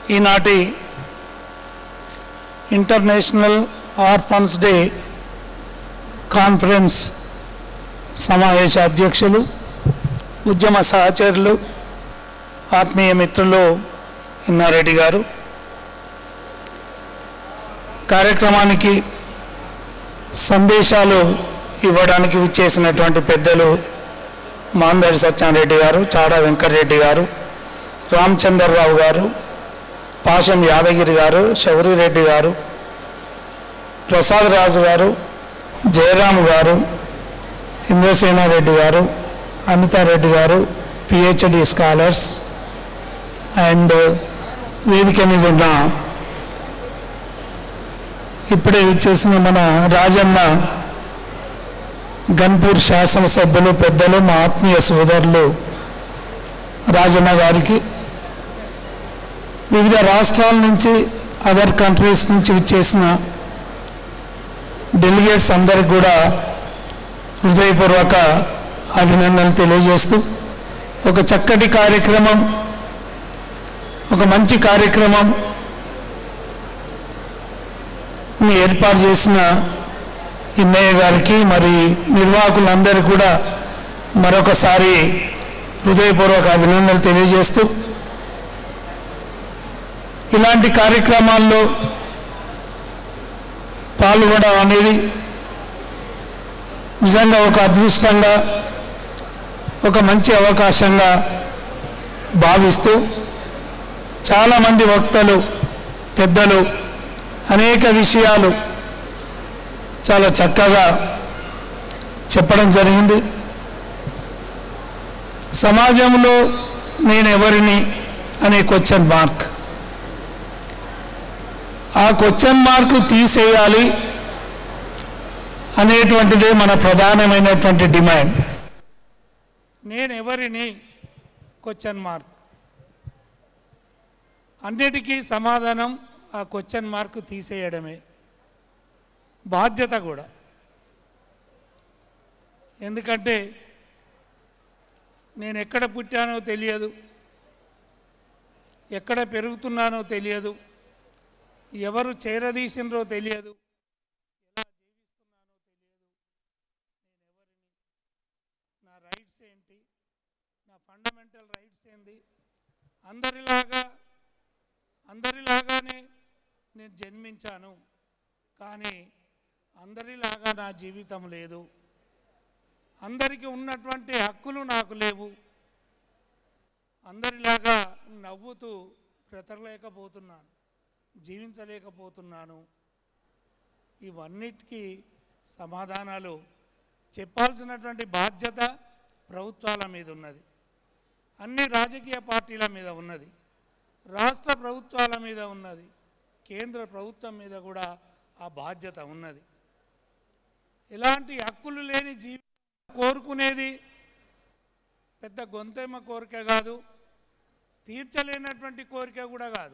ఈనాటి international orphans day conference సమావేశ అధ్యక్షులు ఉద్యమ సహచరులు ఆత్మీయ మిత్రులు ఇన్నారెడ్డి గారు కార్యక్రమానికి సందేశాలు ఇవ్వడానికి విచ్చేసినటువంటి పెద్దలు మాందడి సత్యారెడ్డి గారు చాడా వెంకటరెడ్డి గారు రామచంద్రరావు గారు పాషం యాదగిరి గారు శౌరిరెడ్డి గారు ప్రసాద్ రాజు గారు జయరామ్ గారు ఇంద్రసేనారెడ్డి గారు అనితారెడ్డి గారు పిహెచ్డి స్కాలర్స్ అండ్ వేదిక మీద ఉన్న ఇప్పుడే విచ్చేసిన మన రాజన్న గన్పూర్ శాసనసభ్యులు పెద్దలు మా ఆత్మీయ సోదరులు రాజన్న గారికి వివిధ రాష్ట్రాల నుంచి అదర్ కంట్రీస్ నుంచి విచ్చేసిన డెలిగేట్స్ అందరికి కూడా హృదయపూర్వక అభినందనలు తెలియజేస్తూ ఒక చక్కటి కార్యక్రమం ఒక మంచి కార్యక్రమం ని ఏర్పాటు చేసిన ఇన్నయ్య గారికి మరి నిర్వాహకులందరికీ కూడా మరొకసారి హృదయపూర్వక అభినందనలు తెలియజేస్తూ ఇలాంటి కార్యక్రమాల్లో పాల్గొనడం అనేది నిజంగా ఒక అదృష్టంగా ఒక మంచి అవకాశంగా భావిస్తూ చాలామంది వక్తలు పెద్దలు అనేక విషయాలు చాలా చక్కగా చెప్పడం జరిగింది సమాజంలో నేను ఎవరిని అనే క్వశ్చన్ మార్క్ ఆ క్వశ్చన్ మార్క్ తీసేయాలి అనేటువంటిదే మన ప్రధానమైనటువంటి డిమాండ్ నేను ఎవరిని క్వశ్చన్ మార్క్ అన్నిటికీ సమాధానం ఆ క్వశ్చన్ మార్క్ తీసేయడమే బాధ్యత కూడా ఎందుకంటే నేను ఎక్కడ పుట్టానో తెలియదు ఎక్కడ పెరుగుతున్నానో తెలియదు ఎవరు చేరదీసినరో తెలియదు ఎలా జీవిస్తున్నానో తెలియదు నేను ఎవరిని నా రైట్స్ ఏంటి నా ఫండమెంటల్ రైట్స్ ఏంటి అందరిలాగా అందరిలాగానే నేను జన్మించాను కానీ అందరిలాగా నా జీవితం లేదు అందరికీ ఉన్నటువంటి హక్కులు నాకు లేవు అందరిలాగా నవ్వుతూ బ్రతకలేకపోతున్నాను జీవించలేకపోతున్నాను ఇవన్నిటికీ సమాధానాలు చెప్పాల్సినటువంటి బాధ్యత ప్రభుత్వాల మీద ఉన్నది అన్ని రాజకీయ పార్టీల మీద ఉన్నది రాష్ట్ర ప్రభుత్వాల మీద ఉన్నది కేంద్ర ప్రభుత్వం మీద కూడా ఆ బాధ్యత ఉన్నది ఎలాంటి హక్కులు లేని జీవి కోరుకునేది పెద్ద గొంతెమ్మ కోరిక కాదు తీర్చలేనటువంటి కోరిక కూడా కాదు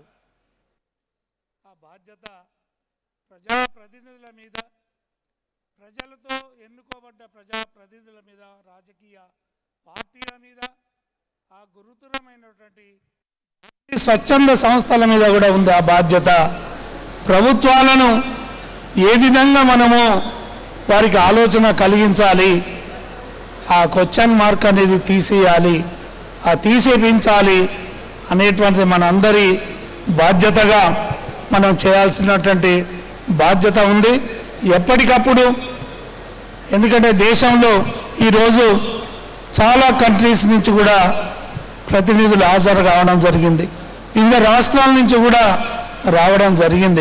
ఆ బాధ్యత ప్రజాప్రతినిధుల మీద ప్రజలతో ఎన్నుకోబడ్డ ప్రజాప్రతినిధుల మీద రాజకీయ పార్టీల మీద ఆ గురుతరమైనటువంటి స్వచ్ఛంద సంస్థల మీద కూడా ఉంది ఆ బాధ్యత ప్రభుత్వాలను ఏ విధంగా మనము వారికి ఆలోచన కలిగించాలి ఆ క్వశ్చన్ మార్క్ అనేది తీసేయాలి ఆ తీసేపించాలి అనేటువంటిది మనందరి బాధ్యతగా మనం చేయాల్సినటువంటి బాధ్యత ఉంది ఎప్పటికప్పుడు ఎందుకంటే దేశంలో ఈరోజు చాలా కంట్రీస్ నుంచి కూడా ప్రతినిధులు హాజరు కావడం జరిగింది వివిధ రాష్ట్రాల నుంచి కూడా రావడం జరిగింది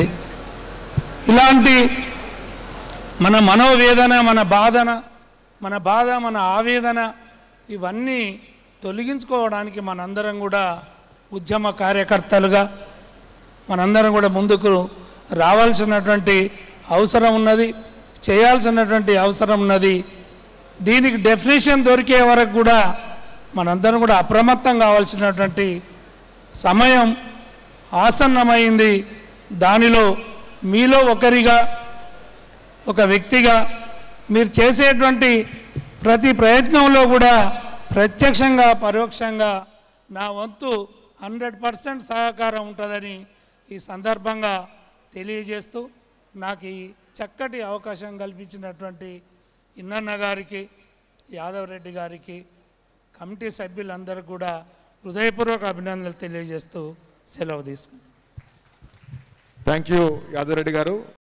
ఇలాంటి మన మనోవేదన మన బాధన మన బాధ మన ఆవేదన ఇవన్నీ తొలగించుకోవడానికి మనందరం కూడా ఉద్యమ కార్యకర్తలుగా మనందరం కూడా ముందుకు రావాల్సినటువంటి అవసరం ఉన్నది చేయాల్సినటువంటి అవసరం ఉన్నది దీనికి డెఫినేషన్ దొరికే వరకు కూడా మనందరం కూడా అప్రమత్తం కావాల్సినటువంటి సమయం ఆసన్నమైంది దానిలో మీలో ఒకరిగా ఒక వ్యక్తిగా మీరు చేసేటువంటి ప్రతి ప్రయత్నంలో కూడా ప్రత్యక్షంగా పరోక్షంగా నా వంతు హండ్రెడ్ పర్సెంట్ సహకారం ఉంటుందని ఈ సందర్భంగా తెలియజేస్తూ నాకు ఈ చక్కటి అవకాశం కల్పించినటువంటి ఇన్నన్న గారికి యాదవ్ రెడ్డి గారికి కమిటీ సభ్యులందరూ కూడా హృదయపూర్వక అభినందనలు తెలియజేస్తూ సెలవు తీసుకుంటాను థ్యాంక్ యూ యాదవ్ రెడ్డి గారు